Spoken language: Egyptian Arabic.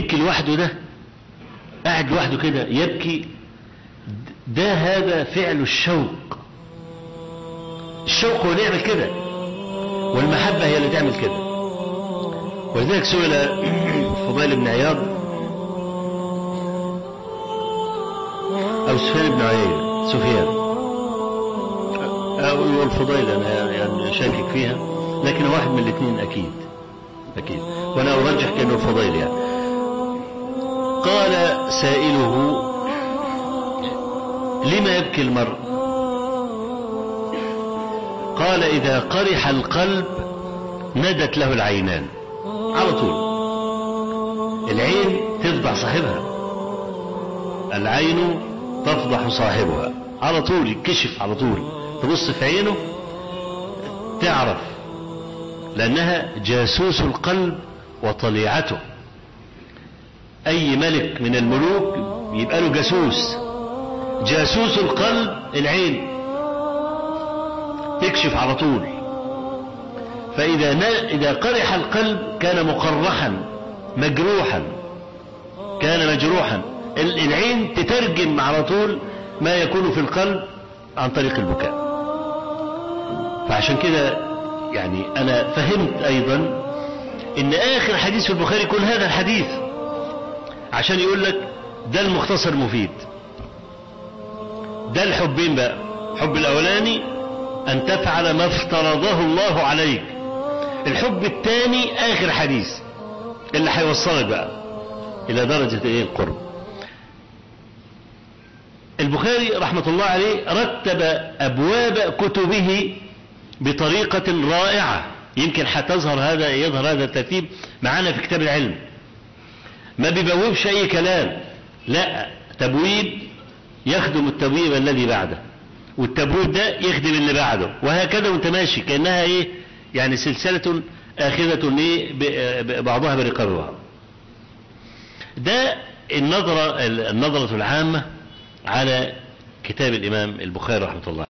يبكي لوحده ده قاعد لوحده كده يبكي ده هذا فعل الشوق الشوق هو اللي يعمل كده والمحبة هي اللي تعمل كده ولذلك سئل فضيل بن عياض أو سفيان بن عيينة سفيان أو الفضيل أنا يعني شاكك فيها لكن واحد من الاثنين أكيد أكيد وأنا أرجح كأنه الفضيل يعني قال سائله لما يبكي المرء قال إذا قرح القلب ندت له العينان على طول العين تفضح صاحبها العين تفضح صاحبها على طول يتكشف على طول تبص في عينه تعرف لأنها جاسوس القلب وطليعته أي ملك من الملوك يبقى له جاسوس جاسوس القلب العين تكشف على طول فإذا إذا قرح القلب كان مقرحا مجروحا كان مجروحا العين تترجم على طول ما يكون في القلب عن طريق البكاء فعشان كده يعني أنا فهمت أيضا إن آخر حديث في البخاري يكون هذا الحديث عشان يقول لك ده المختصر مفيد ده الحبين بقى الحب الأولاني أن تفعل ما افترضه الله عليك الحب الثاني آخر حديث اللي هيوصلك بقى إلى درجة إيه القرب البخاري رحمة الله عليه رتب أبواب كتبه بطريقة رائعة يمكن هتظهر هذا يظهر هذا الترتيب معانا في كتاب العلم ما بيبوبش أي كلام لا تبويب يخدم التبويب الذي بعده والتبويب ده يخدم اللي بعده وهكذا وانت ماشي كأنها ايه يعني سلسلة آخذة ايه بعضها برقاب بعض ده النظرة النظرة العامة على كتاب الإمام البخاري رحمة الله